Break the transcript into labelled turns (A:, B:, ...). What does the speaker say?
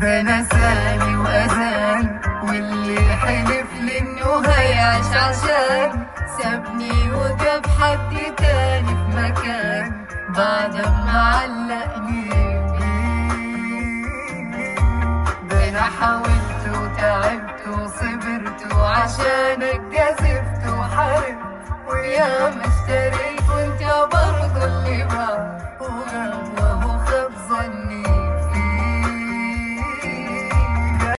A: ده انا سامي واذان واللي حلف لي انه هيعيش عشان سابني وجاب حد تاني في مكان بعد ما علقني بيه ده انا حاولت وتعبت وصبرت وعشانك جازفت وحاربت ويا ما اشتريت